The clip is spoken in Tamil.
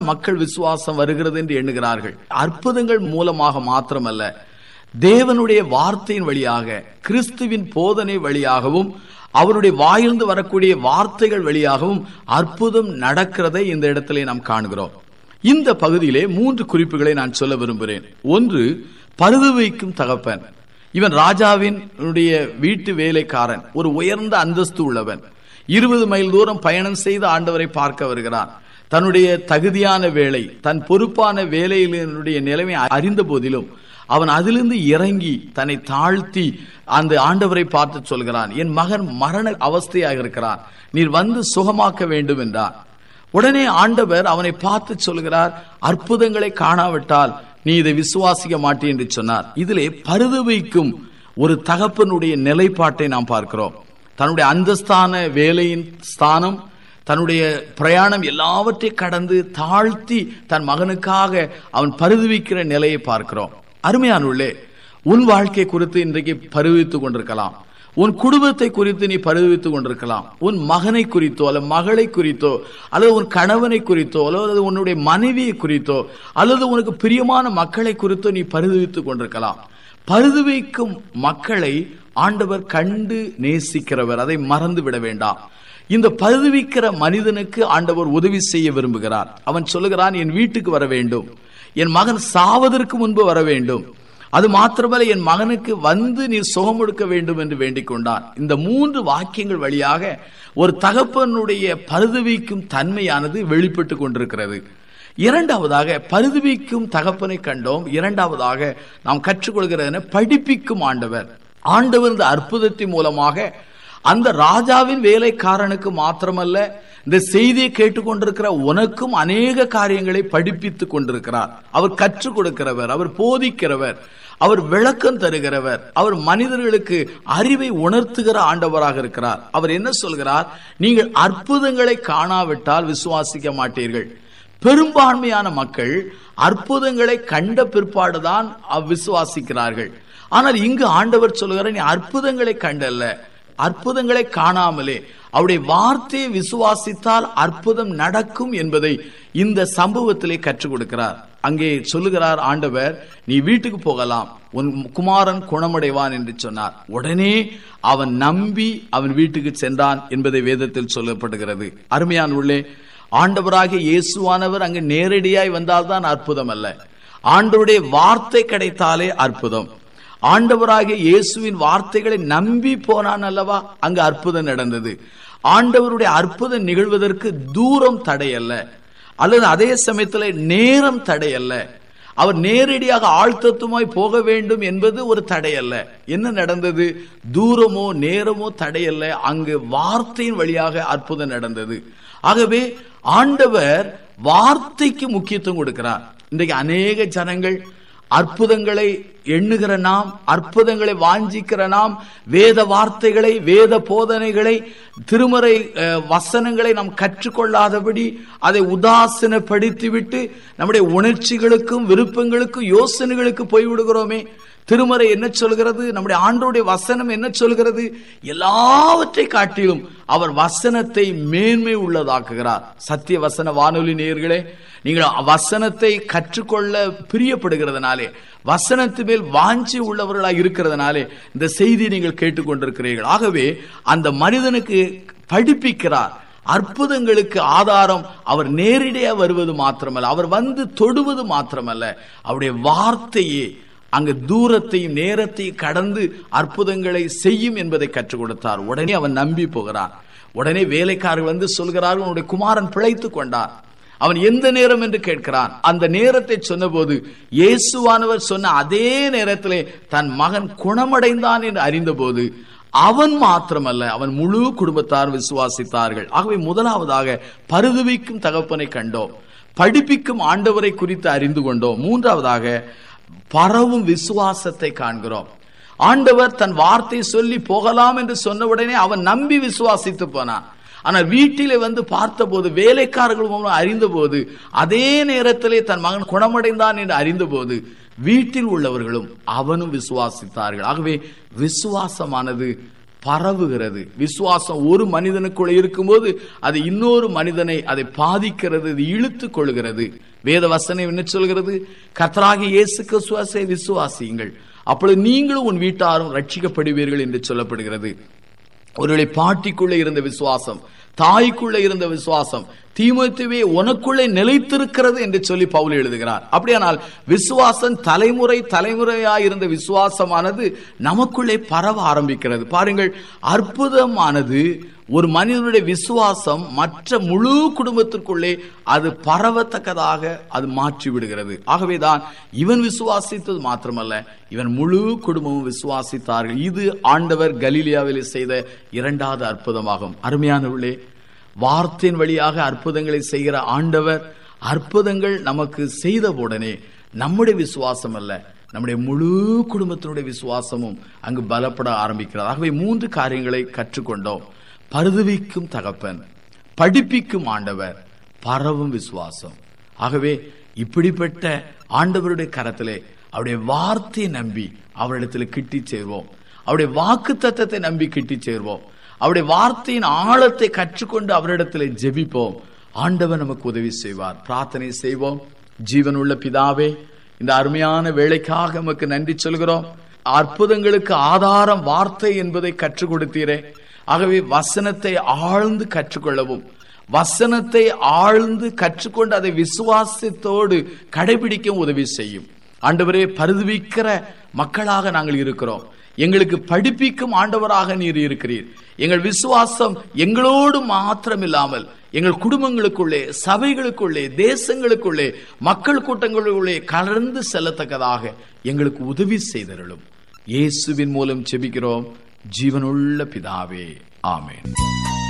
மக்கள் விசுவாசம் வருகிறது என்று எண்ணுகிறார்கள் அற்புதங்கள் மூலமாக மாத்திரமல்ல தேவனுடைய வார்த்தையின் வழியாக கிறிஸ்துவின் போதனை வழியாகவும் அவருடைய வாயிலிருந்து வரக்கூடிய வார்த்தைகள் வழியாகவும் அற்புதம் நடக்கிறதை இந்த இடத்திலே நாம் காணுகிறோம் இந்த பகுதியிலே மூன்று குறிப்புகளை நான் சொல்ல விரும்புகிறேன் ஒன்று பருது வைக்கும் தகப்பன் இவன் ராஜாவின் வீட்டு வேலைக்காரன் ஒரு உயர்ந்த அந்தஸ்து உள்ளவன் இருபது மைல் தூரம் பயணம் செய்து ஆண்டவரை பார்க்க வருகிறான் தன்னுடைய தகுதியான வேலை தன் பொறுப்பான வேலையினுடைய நிலைமை அறிந்த போதிலும் அவன் அதிலிருந்து இறங்கி தன்னை தாழ்த்தி அந்த ஆண்டவரை பார்த்து சொல்கிறான் என் மகன் மரண அவஸ்தையாக இருக்கிறான் நீர் வந்து சுகமாக்க வேண்டும் என்றார் உடனே ஆண்டவர் அவனை பார்த்து சொல்கிறார் அற்புதங்களை காணாவிட்டால் நீ இதை விசுவாசிக்க மாட்டே என்று சொன்னார் இதிலே பருது வைக்கும் ஒரு தகப்பனுடைய நிலைப்பாட்டை நாம் பார்க்கிறோம் தன்னுடைய அந்தஸ்தான வேலையின் ஸ்தானம் தன்னுடைய பிரயாணம் எல்லாவற்றை கடந்து தாழ்த்தி தன் மகனுக்காக அவன் பருதுவிக்கிற நிலையை பார்க்கிறோம் அருமையானுள்ளே உன் வாழ்க்கை குறித்து இன்றைக்கு பருவித்துக் கொண்டிருக்கலாம் உன் குடும்பத்தை குறித்து நீ பருவித்துக் கொண்டிருக்கலாம் உன் மகனை குறித்தோ அல்லது மகளை குறித்தோ அல்லது உன் கணவனை குறித்தோ அல்லது உன்னுடைய மனைவியை குறித்தோ அல்லது உனக்கு பிரியமான மக்களை குறித்தோ நீ பருவித்துக் கொண்டிருக்கலாம் பருதுவைக்கும் மக்களை ஆண்டவர் கண்டு நேசிக்கிறவர் அதை மறந்து விட வேண்டாம் இந்த பருதுவிக்கிற மனிதனுக்கு ஆண்டவர் உதவி செய்ய விரும்புகிறார் அவன் சொல்லுகிறான் என் வீட்டுக்கு வர வேண்டும் என் மகன் சாவதற்கு முன்பு வர வேண்டும் அது மாத்திரமல்ல என் மகனுக்கு வந்து நீ சுகம் கொடுக்க வேண்டும் என்று வேண்டிக் கொண்டான் இந்த மூன்று வாக்கியங்கள் வழியாக ஒரு தகப்பனுடைய பருதுவிக்கும் தன்மையானது வெளிப்பட்டு கொண்டிருக்கிறது இரண்டாவதாக பருதுவிக்கும் தகப்பனை கண்டோம் இரண்டாவதாக நாம் கற்றுக்கொள்கிறது படிப்பிக்கும் ஆண்டவர் ஆண்டவர் இந்த அற்புதத்தின் மூலமாக அந்த ராஜாவின் வேலைக்காரனுக்கு மாத்திரமல்ல இந்த செய்தியை கேட்டுக்கொண்டிருக்கிற உனக்கும் அநேக காரியங்களை படிப்பித்துக் கொண்டிருக்கிறார் அவர் கற்றுக் கொடுக்கிறவர் அவர் போதிக்கிறவர் அவர் விளக்கம் தருகிறவர் அவர் மனிதர்களுக்கு அறிவை உணர்த்துகிற ஆண்டவராக இருக்கிறார் அவர் என்ன சொல்கிறார் நீங்கள் அற்புதங்களை காணாவிட்டால் விசுவாசிக்க மாட்டீர்கள் பெரும்பான்மையான மக்கள் அற்புதங்களை கண்ட பிற்பாடுதான் விசுவாசிக்கிறார்கள் ஆனால் இங்கு ஆண்டவர் சொல்லுகிற நீ அற்புதங்களை கண்டல்ல அற்புதங்களை காணாமலே அவருடைய வார்த்தையை விசுவாசித்தால் அற்புதம் நடக்கும் என்பதை இந்த சம்பவத்திலே கற்றுக் கொடுக்கிறார் அங்கே சொல்லுகிறார் ஆண்டவர் நீ வீட்டுக்கு போகலாம் உன் குமாரன் குணமடைவான் என்று சொன்னார் உடனே அவன் நம்பி அவன் வீட்டுக்கு சென்றான் என்பதை வேதத்தில் சொல்லப்படுகிறது அருமையான உள்ளே ஆண்டவராகிய இயேசுவானவர் அங்கு நேரடியாய் வந்தால்தான் அற்புதம் அல்ல ஆண்டவருடைய வார்த்தை கிடைத்தாலே அற்புதம் ஆண்டவராகிய இயேசுவின் வார்த்தைகளை நம்பி போனான் அல்லவா அங்கு அற்புதம் நடந்தது ஆண்டவருடைய அற்புதம் நிகழ்வதற்கு தூரம் தடையல்ல அல்லது அதே சமயத்தில் நேரம் தடையல்ல அவர் நேரடியாக ஆழ்த்தத்துமாய் போக வேண்டும் என்பது ஒரு தடையல்ல என்ன நடந்தது தூரமோ நேரமோ தடையல்ல அங்கு வார்த்தையின் வழியாக அற்புதம் நடந்தது ஆகவே ஆண்டவர் வார்த்தைக்கு முக்கியத்துவம் கொடுக்கிறார் இன்றைக்கு அநேக ஜனங்கள் அற்புதங்களை எண்ணுகிற நாம் அற்புதங்களை வாஞ்சிக்கிற நாம் வேத வார்த்தைகளை வேத போதனைகளை திருமறை வசனங்களை நாம் கற்றுக்கொள்ளாதபடி அதை உதாசனப்படுத்திவிட்டு நம்முடைய உணர்ச்சிகளுக்கும் விருப்பங்களுக்கும் யோசனைகளுக்கு போய்விடுகிறோமே திருமறை என்ன சொல்கிறது நம்முடைய ஆண்டோடைய வசனம் என்ன சொல்கிறது எல்லாவற்றை காட்டிலும் அவர் வசனத்தை மேன்மை உள்ளதாக்குகிறார் சத்திய வசன வானொலி நேயர்களே நீங்கள் வசனத்தை கற்றுக்கொள்ள பிரியப்படுகிறதுனாலே வசனத்து மேல் வாஞ்சி உள்ளவர்களாக இருக்கிறதுனாலே இந்த செய்தி நீங்கள் கேட்டுக்கொண்டிருக்கிறீர்கள் ஆகவே அந்த மனிதனுக்கு படிப்பிக்கிறார் அற்புதங்களுக்கு ஆதாரம் அவர் நேரடியாக வருவது மாத்திரமல்ல அவர் வந்து தொடுவது மாத்திரமல்ல அவருடைய வார்த்தையே அங்கு தூரத்தையும் நேரத்தையும் கடந்து அற்புதங்களை செய்யும் என்பதை கற்றுக் கொடுத்தார் உடனே அவன் நம்பி போகிறான் உடனே வேலைக்காரர்கள் வந்து சொல்கிறார்கள் உன்னுடைய குமாரன் பிழைத்து கொண்டார் அவன் எந்த நேரம் என்று கேட்கிறான் அந்த நேரத்தை சொன்னபோது இயேசுவானவர் சொன்ன அதே நேரத்திலே தன் மகன் குணமடைந்தான் என்று அறிந்தபோது அவன் மாத்திரமல்ல அவன் முழு குடும்பத்தார் விசுவாசித்தார்கள் ஆகவே முதலாவதாக பருதுவிக்கும் தகப்பனை கண்டோம் படிப்பிக்கும் ஆண்டவரை குறித்து அறிந்து கொண்டோம் மூன்றாவதாக பரவும் விசுவாசத்தை காண்கிறோம் ஆண்டவர் தன் வார்த்தை சொல்லி போகலாம் என்று சொன்ன உடனே அவன் நம்பி விசுவாசித்து போனான் ஆனால் வீட்டிலே வந்து பார்த்தபோது வேலைக்காரர்கள் அறிந்த போது அதே நேரத்திலே தன் மகன் குணமடைந்தான் என்று அறிந்த போது வீட்டில் உள்ளவர்களும் அவனும் விசுவாசித்தார்கள் ஆகவே விசுவாசமானது பரவுகிறது விசுவாசம் ஒரு மனிதனுக்குள்ள இருக்கும்போது அது இன்னொரு மனிதனை அதை பாதிக்கிறது இது இழுத்துக் கொள்கிறது வேத வசனம் என்ன சொல்கிறது கர்த்தராகிய இயேசு கிறிஸ்துவாசை விசுவாசியுங்கள் அப்பொழுது நீங்களும் உன் வீட்டாரும் ரட்சிக்கப்படுவீர்கள் என்று சொல்லப்படுகிறது ஒருவேளை பாட்டிக்குள்ளே இருந்த விசுவாசம் தாய்க்குள்ளே இருந்த விசுவாசம் தீமோத்தேவே உனக்குள்ளே நிலைத்திருக்கிறது என்று சொல்லி பவுல் எழுதுகிறார் அப்படியானால் விசுவாசம் தலைமுறை தலைமுறையாய் இருந்த விசுவாசமானது நமக்குள்ளே பரவ ஆரம்பிக்கிறது பாருங்கள் அற்புதமானது ஒரு மனிதனுடைய விசுவாசம் மற்ற முழு குடும்பத்திற்குள்ளே அது பரவத்தக்கதாக அது மாற்றி விடுகிறது ஆகவேதான் இவன் விசுவாசித்தது மாத்திரமல்ல இவன் முழு குடும்பமும் விசுவாசித்தார்கள் இது ஆண்டவர் கலீலியாவில் செய்த இரண்டாவது அற்புதமாகும் அருமையானவர்களே வார்த்தையின் வழியாக அற்புதங்களை செய்கிற ஆண்டவர் அற்புதங்கள் நமக்கு செய்த உடனே நம்முடைய விசுவாசம் அல்ல நம்முடைய முழு குடும்பத்தினுடைய விசுவாசமும் அங்கு பலப்பட ஆரம்பிக்கிறது ஆகவே மூன்று காரியங்களை கற்றுக்கொண்டோம் பருதுவிக்கும் தகப்பன் படிப்பிக்கும் ஆண்டவர் பரவும் விசுவாசம் ஆகவே இப்படிப்பட்ட ஆண்டவருடைய கரத்திலே அவருடைய வார்த்தையை நம்பி அவரிடத்தில் கிட்டி சேர்வோம் அவருடைய வாக்கு தத்தத்தை நம்பி கிட்டி சேர்வோம் அவருடைய வார்த்தையின் ஆழத்தை கற்றுக்கொண்டு அவரிடத்தில் ஜெபிப்போம் ஆண்டவர் நமக்கு உதவி செய்வார் பிரார்த்தனை செய்வோம் ஜீவனுள்ள பிதாவே இந்த அருமையான வேலைக்காக நமக்கு நன்றி சொல்கிறோம் அற்புதங்களுக்கு ஆதாரம் வார்த்தை என்பதை கற்றுக் கொடுத்தீரே ஆகவே வசனத்தை ஆழ்ந்து கற்றுக்கொள்ளவும் வசனத்தை ஆழ்ந்து கற்றுக்கொண்டு அதை விசுவாசத்தோடு கடைபிடிக்க உதவி செய்யும் ஆண்டவரே பருதுவிக்கிற மக்களாக நாங்கள் இருக்கிறோம் எங்களுக்கு படிப்பிக்கும் ஆண்டவராக நீர் இருக்கிறீர் எங்கள் விசுவாசம் எங்களோடு மாத்திரமில்லாமல் எங்கள் குடும்பங்களுக்குள்ளே சபைகளுக்குள்ளே தேசங்களுக்குள்ளே மக்கள் கூட்டங்களுக்குள்ளே கலந்து செல்லத்தக்கதாக எங்களுக்கு உதவி செய்தருளும் இயேசுவின் மூலம் செபிக்கிறோம் ஜீவனுள்ள பிதாவே ஆமென்